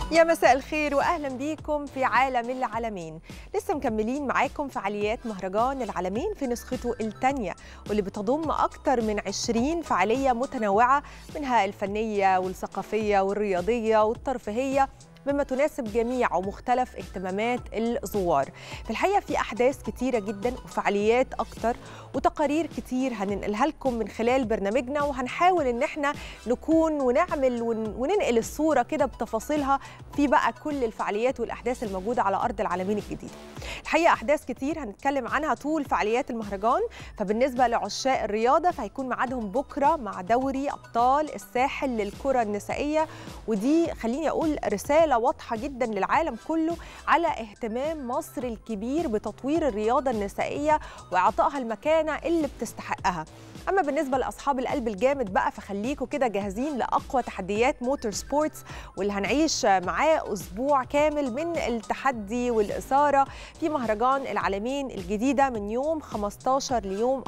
يا مساء الخير واهلا بيكم في عالم العالمين لسه مكملين معاكم فعاليات مهرجان العالمين في نسخته الثانيه واللي بتضم اكتر من 20 فعاليه متنوعه منها الفنيه والثقافيه والرياضيه والترفيهيه بما تناسب جميع ومختلف اهتمامات الزوار في الحقيقه في احداث كتيره جدا وفعاليات اكتر وتقارير كتير هننقلها لكم من خلال برنامجنا وهنحاول ان احنا نكون ونعمل وننقل الصوره كده بتفاصيلها في بقى كل الفعاليات والاحداث الموجوده على ارض العالمين الجديد الحقيقه احداث كتير هنتكلم عنها طول فعاليات المهرجان فبالنسبه لعشاق الرياضه فهيكون ميعادهم بكره مع دوري ابطال الساحل للكره النسائيه ودي خليني اقول رساله واضحه جدا للعالم كله على اهتمام مصر الكبير بتطوير الرياضه النسائيه واعطائها المكانه اللي بتستحقها اما بالنسبه لاصحاب القلب الجامد بقى فخليكم كده جاهزين لاقوى تحديات موتور سبورتس واللي هنعيش معاه اسبوع كامل من التحدي والاثاره في مهرجان العالمين الجديده من يوم 15 ليوم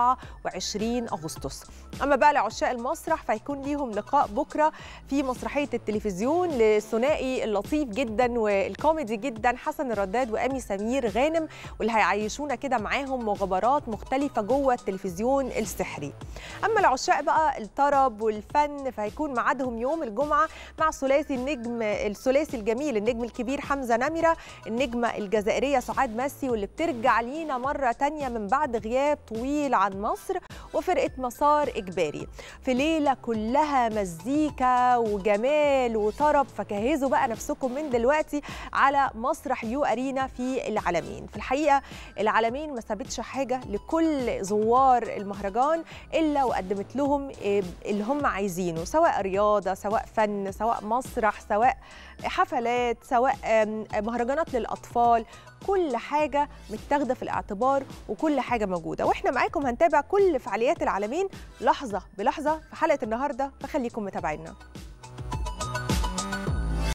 24 اغسطس اما بقى لعشاق المسرح فيكون ليهم لقاء بكره في مسرحيه التلفزيون للثنائي اللطيف جدا والكوميدي جدا حسن الرداد وامي سمير غانم واللي هيعيشونا كده معاهم مغامرات مختلفه جوه التلفزيون السحري اما العشاق بقى الطرب والفن فهيكون ميعادهم يوم الجمعه مع ثلاثي النجم الثلاثي الجميل النجم الكبير حمزه نمره النجمه الجزائريه سعاد مسي واللي بترجع لينا مره تانية من بعد غياب طويل عن مصر وفرقه مسار اجباري في ليله كلها مزيكا وجمال وطرب فجهزوا بقى نفسكم من دلوقتي على مسرح يو ارينا في العالمين في الحقيقه العالمين ما سابتش حاجه لكل زوار المهرجان الا وقدمت لهم اللي هم عايزينه سواء رياضه سواء فن سواء مسرح سواء حفلات سواء مهرجانات للاطفال كل حاجه متاخده في الاعتبار وكل حاجه موجوده واحنا معاكم هنتابع كل فعاليات العالمين لحظه بلحظه في حلقه النهارده فخليكم متابعينا